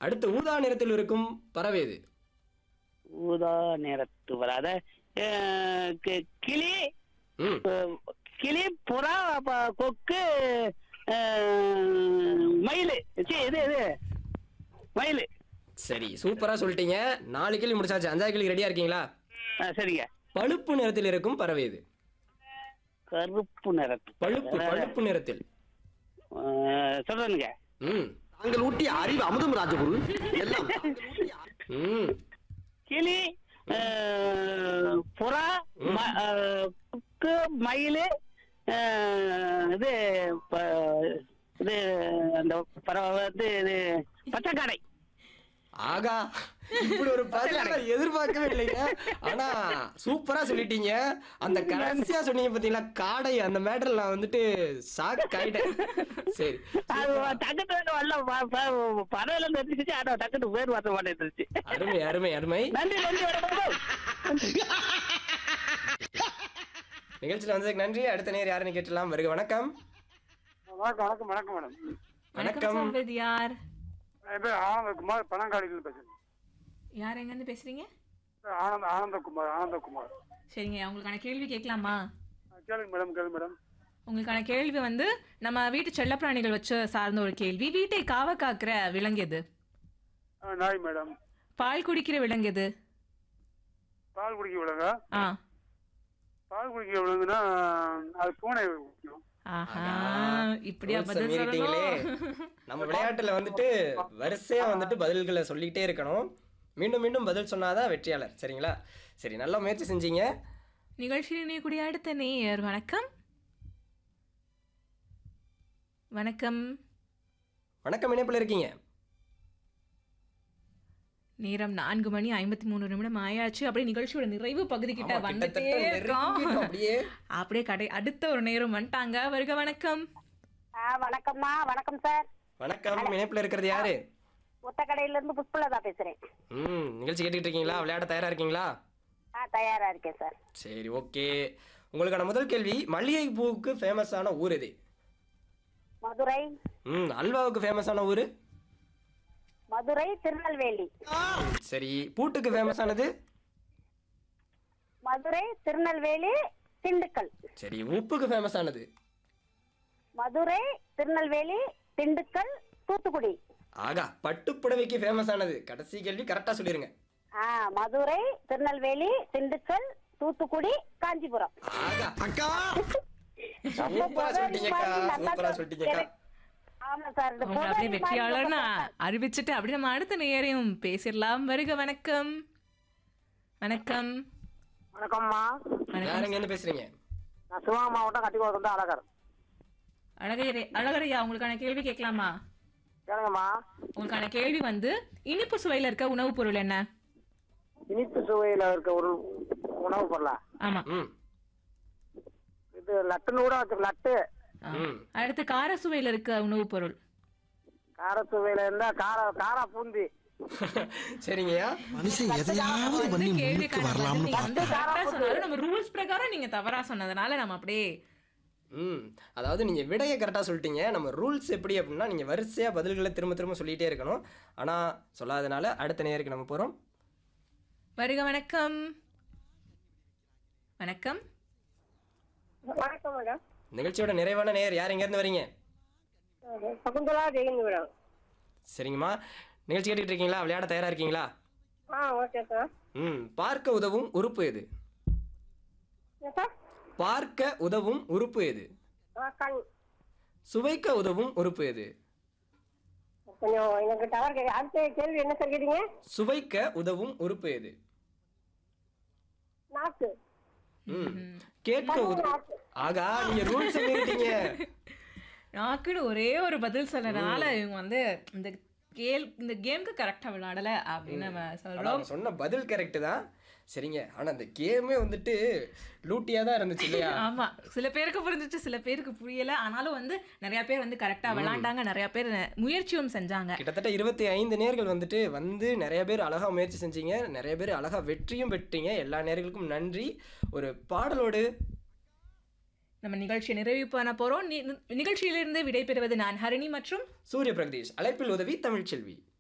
அடுத்து ஊதா நிறத்தில் இருக்கும் பறவை எது ஊதா நிறத்து வராத அஹ், கி- கிளி ம் அஹ், கிளி புறா ப- கொக்கு அஹ், மயிலு சீ, இது இது மயிலு சரி சூப்பரா சொல்லிட்டீங்க நாலு கேள்வி முடிச்சாச்சு அஞ்சாவது கேள்வி ரெடியா இருக்கீங்களா ஆ, சரிங்க பழுப்பு நிறத்தில் இருக்கும் பறவை எது கருப்பு நிறத்து பழுப்பு பழுப்பு நிறத்தில் அஹ், சொல்றேனுங்க ம் தாங்கள் ஊட்டிய அறிவு அமுதம் ராஜகுரு எல்லாம் ம் கிளி அஹ், புறா ம- அஹ், கொக்கு மயிலு அஹ், இது ப- இது அந்த பறவை வந்து இது பச்சைக்காடை ஆகா இப்படி ஒரு பதில நான் எதிர்பார்க்கவே இல்லைங்க ஆனா சூப்பரா சொல்லிட்டீங்க அந்த கடைசியா சொன்னீங்க பாத்தீங்களா காடை அந்த மேட்டர்ல நான் வந்துட்டு ஷாக் ஆயிட்டேன் சரி அது டக்குட்டு வரல பறவையில தெரிஞ்சிச்சு ஆனா டக்குட்டு பேர் மாற்ற மாட்டேன் அருமை அருமை அருமை நன்றி நன்றி வணக்கம் நிகழ்ச்சியில் வந்ததுக்கு நன்றி அடுத்த நேர் யாருன்னு கேட்டலாம் வருக வணக்கம் வணக்கம் வணக்கம் வணக்கம் மேடம் வணக்கம் சொல்வது யார் என் பேர் ஆனந்தகுமார் பனங்காடியிலிருந்து பேசுறேன் யார் எங்கேருந்து பேசுறீங்க ஆனந்த ஆனந்தகுமார் ஆனந்தகுமார் சரிங்க உங்களுக்கான கேள்வி கேட்கலாமா கேளுங்க மேடம் கேளுங்க மேடம் உங்களுக்கான கேள்வி வந்து நம்ம வீட்டு செல்லப்பிராணிகள் வச்சு சார்ந்த ஒரு கேள்வி வீட்டை காவ காக்கிற விலங்கு எது ஆ, நாய் மேடம் பால் குடிக்கிற விலங்கு எது பால் குடிக்க விடுங்க ஆ பால் குடிக்க விடுங்கன்னா அது பூனை குடிக்கும் ஆஹா இப்படியா Rules-அ பதில் மீறிட்டீங்களே சொல்லணும் நம்ம விளையாட்டுல வந்துட்டு வரிசையா வந்துட்டு பதில்களை சொல்லிக்கிட்டே இருக்கணும் மீண்டும் மீண்டும் பதில் சொன்னாதான் வெற்றியாளர் சரிங்களா சரி நல்லா முயற்சி செஞ்சீங்க நிகழ்ச்சியில் இணையக்கூடிய அடுத்த நேயர் வணக்கம் வணக்கம் வணக்கம் இணைப்புல இருக்கீங்க நேரம் நான்கு மணி ஐம்பத்தி மூணு நிமிடம் ஆயாச்சு அப்படியே நிகழ்ச்சியோட நிறைவு பகுதி கிட்ட ஆமா, வந்துட்டே கிட்டத்தட்ட இருக்கோம் நெருங்கிட்டோம் அப்படியே. அப்படியே கடை அடுத்த ஒரு நேரம் வந்துட்டாங்க வருக வணக்கம் ஆ வணக்கம்மா வணக்கம் சார் வணக்கம் இணைப்புல இருக்கிறது யாரு ஒத்தக்கடையில இருந்து புஷ்பலதா பேசுறேன் ம் நிகழ்ச்சி கேட்டுட்டு இருக்கீங்களா விளையாட தயாரா இருக்கீங்களா ஆ தயாரா இருக்கேன் சார் சரி ஓகே உங்களுக்கான முதல் கேள்வி மல்லிகை பூவுக்கு ஃபேமஸான ஊர் எது மதுரை ம் அல்வாவுக்கு ஃபேமஸான ஊர் மதுரை திருநெல்வேலி சரி பூட்டுக்கு ஃபேமஸானது மதுரை திருநெல்வேலி திண்டுக்கல் சரி உப்புக்கு ஃபேமஸானது மதுரை திருநெல்வேலி திண்டுக்கல் தூத்துக்குடி ஆகா பட்டு புடவைக்கு ஃபேமஸானது கடைசி கேள்வி கரெக்டா சொல்லிருங்க ஆ மதுரை திருநெல்வேலி திண்டுக்கல் தூத்துக்குடி காஞ்சிபுரம் ஆகா அக்கா சூப்பரா சொல்லிட்டீங்கக்கா சூப்பரா சொல்லிட்டீங்கக்கா ஆமா சார் இந்த உங்களை அப்படியே புதரி மாதிரி வெற்றியாளர்னு ரொம்ப அறிவிச்சுட்டு அப்படியே நம்ம அடுத்த நேரையும் பேசிடலாம் வருக வணக்கம் வணக்கம் வணக்கம்மா வணக்கம் யாருங்க என்ன பேசுறீங்க நான் சிவகங்கை மாவட்டம் கட்டிக்கோடு வந்து அழகர் அழகரே அழகரையா உங்களுக்கான கேள்வி கேட்கலாமா கேளுங்கம்மா உங்களுக்கான கேள்வி வந்து இனிப்பு சுவையில இருக்க உணவுப் பொருள் என்ன இனிப்பு சுவையில இருக்க ஒரு உணவு பொருளா ஆமா ம் இது லட்டுன்னு கூட வச்சு லட்டு ஆ. ம் அடுத்து கார சுவையில இருக்க உணவுப் பொருள் கார சுவையில இருந்தா கார காரா பூந்தி சரிங்கய்யா மனுஷன் எதையாவது பண்ணி முன்னுக்கு கேள்விக்கான பதில் வரலாம்னு நீங்க வந்து correct ஆ சொன்னாலும் நம்ம ரூல்ஸ் பிரகாரம் நீங்க தவறா சொன்னதுனால நம்ம அப்படியே ம் அதாவது நீங்கள் விடையை கரெக்டாக சொல்லிட்டீங்க நம்ம ரூல்ஸ் எப்படி அப்படின்னா நீங்கள் வரிசையாக பதில்களை திரும்ப திரும்ப சொல்லிகிட்டே இருக்கணும் ஆனால் சொல்லாதனால அடுத்த நேருக்கு நம்ம போகிறோம் வருக வணக்கம் வணக்கம் வணக்கம் மேடம் நிகழ்ச்சியோட நிறைவான நேர் யார் எங்கேருந்து வரீங்க சகுந்தலா ஜெயின் மேடம் சரிங்கம்மா நிகழ்ச்சி கேட்டுட்டு இருக்கீங்களா விளையாட தயாராக இருக்கீங்களா ஆ ஓகே சார் ம் பார்க்க உதவும் உறுப்பு எது சார் பார்க்க உதவும் உறுப்பு எது கண் சுவைக்க உதவும் உறுப்பு எது கொஞ்சம் எனக்கு டவர் கேட்க அடுத்த கேள்வி என்ன சார் கேட்டீங்க சுவைக்க உதவும் உறுப்பு எது நாக்கு ம் கேட்க உதவும் ஆகா நீங்க ரூல்ஸ் மீறிட்டீங்க நாக்குன்னு ஒரே ஒரு பதில் சொன்னதுனால இவங்க வந்து இந்த கேள் இந்த கேம்க்கு கரெக்டா விளையாடல அப்படின்னு நம்ம ஆனா சொல்றோம் அவங்க சொன்ன பதில் கரெக்ட் தான் சரிங்க ஆனா அந்த கேமே வந்துட்டு லூட்டியா தான் இருந்துச்சு இல்லையா ஆமா சில பேருக்கு புரிஞ்சிச்சு சில பேருக்கு புரியல ஆனாலும் வந்து நிறைய பேர் வந்து கரெக்டா விளையாண்டாங்க நிறைய பேர் முயற்சியும் செஞ்சாங்க கிட்டத்தட்ட இருபத்தி ஐந்து நேர்கள் வந்துட்டு வந்து நிறைய பேர் அழகா முயற்சி செஞ்சீங்க நிறைய பேர் அழகா வெற்றியும் பெற்றீங்க எல்லா நேர்களுக்கும் நன்றி ஒரு பாடலோடு நம்ம நிகழ்ச்சியை நிறைவு பண்ண போறோம் நி- நிகழ்ச்சியிலிருந்து விடைபெறுவது நான் ஹரிணி மற்றும் சூரிய பிரகதீஷ் அழைப்பில் உதவி தமிழ்ச்செல்வி